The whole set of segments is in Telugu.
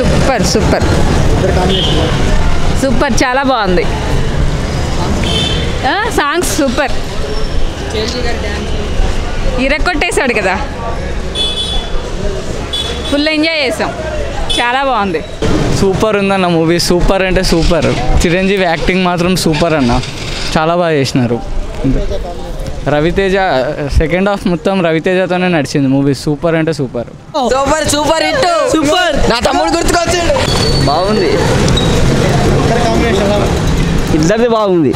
సూపర్ సూపర్ సూపర్ చాలా బాగుంది ఆ, సాంగ్స్ సూపర్ ఇరక్కొట్టేశాడు కదా ఫుల్ ఎంజాయ్ చేసాం చాలా బాగుంది సూపర్ ఉందన్న మూవీ సూపర్ అంటే సూపర్ చిరంజీవి యాక్టింగ్ మాత్రం సూపర్ అన్న చాలా బాగా చేసినారు రవితేజ సెకండ్ హాఫ్ మొత్తం రవితేజతోనే నడిచింది మూవీ సూపర్ అంటే super super super hit super నా తమ్ముడు గుర్తుకొచ్చిండు బాగుంది ఇద్దరిది బాగుంది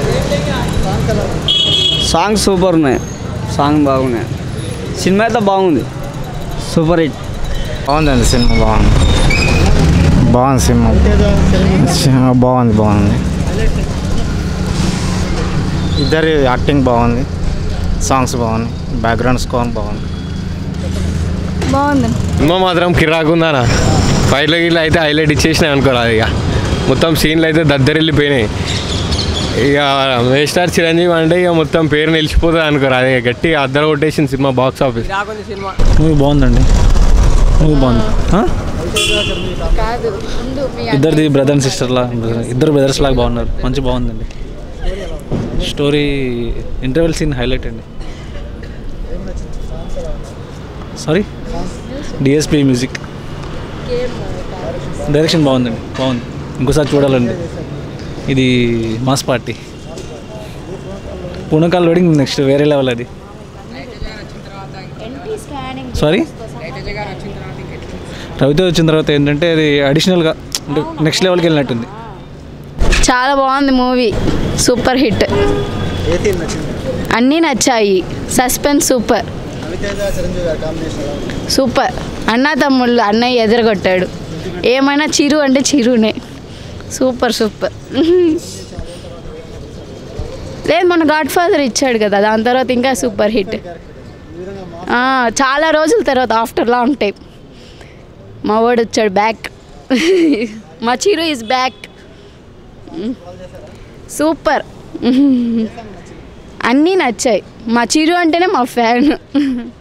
సాంగ్స్ సూపర్ ఉన్నాయి సాంగ్ బాగున్నాయి సినిమా అయితే బాగుంది సూపర్ హిట్ బాగుందండి సినిమా బాగుంది బాగుంది సినిమా సినిమా బాగుంది బాగుంది ఇద్దరి యాక్టింగ్ బాగుంది సాంగ్స్ బాగున్నాయి బ్యాక్గ్రౌండ్ స్కోర్ బాగుంది బాగుంది సినిమా మాత్రం కిరాకు ఉందనా ఫైట్లు గిట్ల అయితే హైలైట్ ఇచ్చేసినాయి అనుకోరాదు ఇక మొత్తం సీన్లు అయితే దద్దరిల్లిపోయినాయి ఇక మేస్టార్ చిరంజీవి అంటే ఇక మొత్తం పేరు నిలిచిపోతుంది అనుకోరాదు ఇక గట్టిగా అద్దరు కొట్టేసిన సినిమా బాక్స్ ఆఫీస్ సినిమా మూవీ బాగుందండి మూవీ బాగుంది ఆ? ఇద్దరిది బ్రదర్ అండ్ సిస్టర్ లా ఇద్దరు బ్రదర్స్ లాగా బాగున్నారు మంచి బాగుందండి స్టోరీ ఇంటర్వెల్ సీన్ హైలైట్ అండి సారీ డిఎస్పి మ్యూజిక్ డైరెక్షన్ బాగుందండి బాగుంది ఇంకోసారి చూడాలండి ఇది మాస్ పార్టీ పూనకాల్ లోడింగ్ నెక్స్ట్ వేరే లెవెల్ అది సారీ రవితో వచ్చిన తర్వాత ఏంటంటే అది అడిషనల్గా అంటే నెక్స్ట్ లెవెల్కి వెళ్ళినట్టుంది చాలా బాగుంది మూవీ సూపర్ హిట్ అన్నీ నచ్చాయి సస్పెన్స్ సూపర్ సూపర్ అన్న తమ్ముళ్ళు అన్నయ్య ఎదురగొట్టాడు ఏమైనా చిరు అంటే చిరునే సూపర్ సూపర్ లేదు మన గాడ్ ఫాదర్ ఇచ్చాడు కదా దాని తర్వాత ఇంకా సూపర్ హిట్ ఆ, చాలా రోజుల తర్వాత ఆఫ్టర్లా ఉంటాయి మా వాడు వచ్చాడు బ్యాక్ మా చిరు ఈజ్ బ్యాక్ సూపర్ అన్నీ నచ్చాయి మా చిరు అంటేనే మా ఫ్యాన్